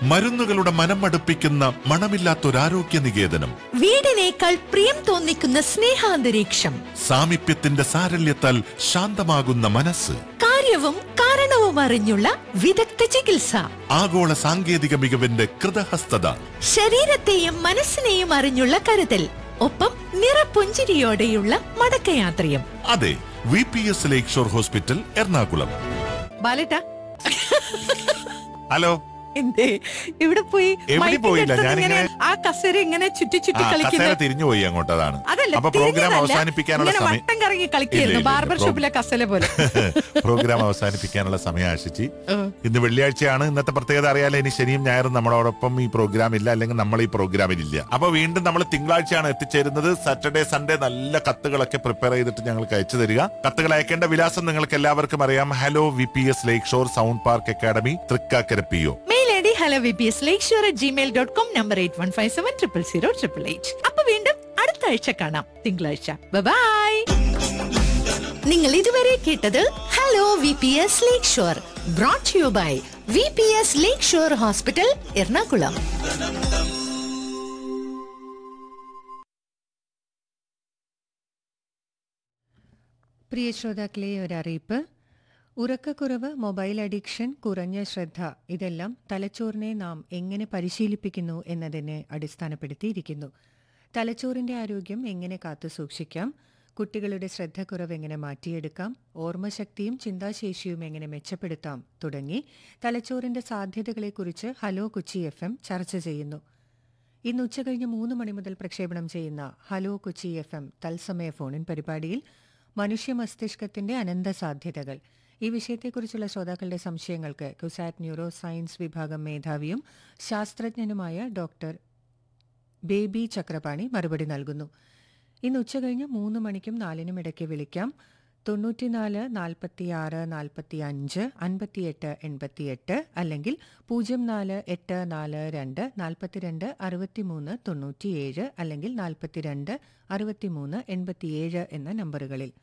മരുന്നുകളുടെ മനം മടുപ്പിക്കുന്ന മണമില്ലാത്തൊരാരോഗ്യ നികേതനം വീടിനേക്കാൾ പ്രിയം തോന്നിക്കുന്ന സ്നേഹാന്തരീക്ഷം സാമീപ്യത്തിന്റെ സാരല്യത്താൽ ശാന്തമാകുന്ന മനസ്സ് കാര്യവും കാരണവും അറിഞ്ഞുള്ള വിദഗ്ധ ചികിത്സ ആഗോള സാങ്കേതിക മികവിന്റെ കൃതഹസ്തത ശരീരത്തെയും മനസ്സിനെയും അറിഞ്ഞുള്ള കരുതൽ ഒപ്പം നിറപുഞ്ചിരിയോടെയുള്ള മടക്കയാത്രയും അതെ V P S lakeshore hospital Ernakulam ബാലേട്ടാ ഹലോ എന്തേ ഇവിടെ പോയി എവിടെ മൈക്കിന്റെ പോയില്ല, അടുത്ത് ഞാനിങ്ങനെ- ഇങ്ങനെ ആ കസേര ഇങ്ങനെ ചുറ്റി ആ ചുറ്റി കസേര കളിക്കുന്നത് തിരിഞ്ഞു പോയി അങ്ങോട്ട് അതാണ് അതല്ല അപ്പൊ പ്രോഗ്രാം തിരിഞ്ഞതല്ല, അവസാനിപ്പിക്കാനുള്ള ഇങ്ങനെ സമയം വട്ടം കറങ്ങി ഇല്ല, കളിക്കുകയായിരുന്നു ഇല്ല, ബാർബർ പ്രോ- ഷോപ്പിലെ കസല പോലെ പ്രോഗ്രാം അവസാനിപ്പിക്കാനുള്ള സമയം ആശിച്ച് ഉം. ഇന്ന് വെള്ളിയാഴ്ചയാണ് ഇന്നത്തെ പ്രത്യേകത അറിയാലോ ഇനി ശനിയും ഞായറും നമ്മളോടൊപ്പം ഈ പ്രോഗ്രാം ഇല്ല അല്ലെങ്കിൽ നമ്മൾ ഈ പ്രോഗ്രാമിൽ ഇല്ല അപ്പൊ വീണ്ടും നമ്മൾ തിങ്കളാഴ്ചയാണ് എത്തിച്ചേരുന്നത് സാറ്റർഡേ സൺഡേ നല്ല കത്തുകളൊക്കെ പ്രിപ്പയർ ചെയ്തിട്ട് ഞങ്ങൾക്ക് അയച്ചു തരിക കത്തുകൾ അയക്കേണ്ട വിലാസം നിങ്ങൾക്ക് എല്ലാവർക്കും അറിയാം hello V P S lakeshore sound park academy Thrikkakara P O mail I D hello V P S lakeshore at Gmail dot com number eight one five seven triple zero triple eight അപ്പൊ വീണ്ടും അടുത്ത ആഴ്ച കാണാം തിങ്കളാഴ്ച by നിങ്ങൾ ഇതുവരെ കേട്ടത് hello V P S lakeshore brought you by V P S lakeshore hospital Ernakulam പ്രിയ ശ്രോതാക്കളെ ഒരറിയിപ്പ് ഉറക്കക്കുറവ് മൊബൈൽ അഡിക്ഷൻ കുറഞ്ഞ ശ്രദ്ധ ഇതെല്ലാം തലച്ചോറിനെ നാം എങ്ങനെ പരിശീലിപ്പിക്കുന്നു എന്നതിനെ അടിസ്ഥാനപ്പെടുത്തിയിരിക്കുന്നു തലച്ചോറിന്റെ ആരോഗ്യം എങ്ങനെ കാത്തു സൂക്ഷിക്കാം കുട്ടികളുടെ ശ്രദ്ധക്കുറവ് എങ്ങനെ മാറ്റിയെടുക്കാം ഓർമ്മശക്തിയും ചിന്താശേഷിയും എങ്ങനെ മെച്ചപ്പെടുത്താം തുടങ്ങി തലച്ചോറിന്റെ സാധ്യതകളെക്കുറിച്ച് ഹലോ കൊച്ചി എഫ് എം ചർച്ച ചെയ്യുന്നു ഇന്ന് ഉച്ചകഴിഞ്ഞ് മൂന്ന് മണി മുതൽ പ്രക്ഷേപണം ചെയ്യുന്ന ഹലോ കൊച്ചി എഫ് എം തത്സമയ ഫോണിൻ പരിപാടിയിൽ മനുഷ്യ മസ്തിഷ്കത്തിന്റെ അനന്ത സാധ്യതകൾ ഈ വിഷയത്തെക്കുറിച്ചുള്ള ശ്രോതാക്കളുടെ സംശയങ്ങൾക്ക് കുസാറ്റ് ന്യൂറോ സയൻസ് വിഭാഗം മേധാവിയും ശാസ്ത്രജ്ഞനുമായ ഡോക്ടർ ബേബി ചക്രപാണി മറുപടി നൽകുന്നു ഇന്ന് ഉച്ചകഴിഞ്ഞ് മൂന്ന് മണിക്കും നാലിനും ഇടയ്ക്ക് വിളിക്കാം തൊണ്ണൂറ്റിനാല് നാൽപ്പത്തിയാറ് നാൽപ്പത്തി അഞ്ച് അൻപത്തിയെട്ട് എൺപത്തിയെട്ട് അല്ലെങ്കിൽ പൂജ്യം നാല് എട്ട് നാല് രണ്ട് നാൽപ്പത്തിരണ്ട് അറുപത്തിമൂന്ന് തൊണ്ണൂറ്റിയേഴ് അല്ലെങ്കിൽ നാൽപ്പത്തിരണ്ട് അറുപത്തിമൂന്ന് എൺപത്തിയേഴ് എന്ന നമ്പറുകളിൽ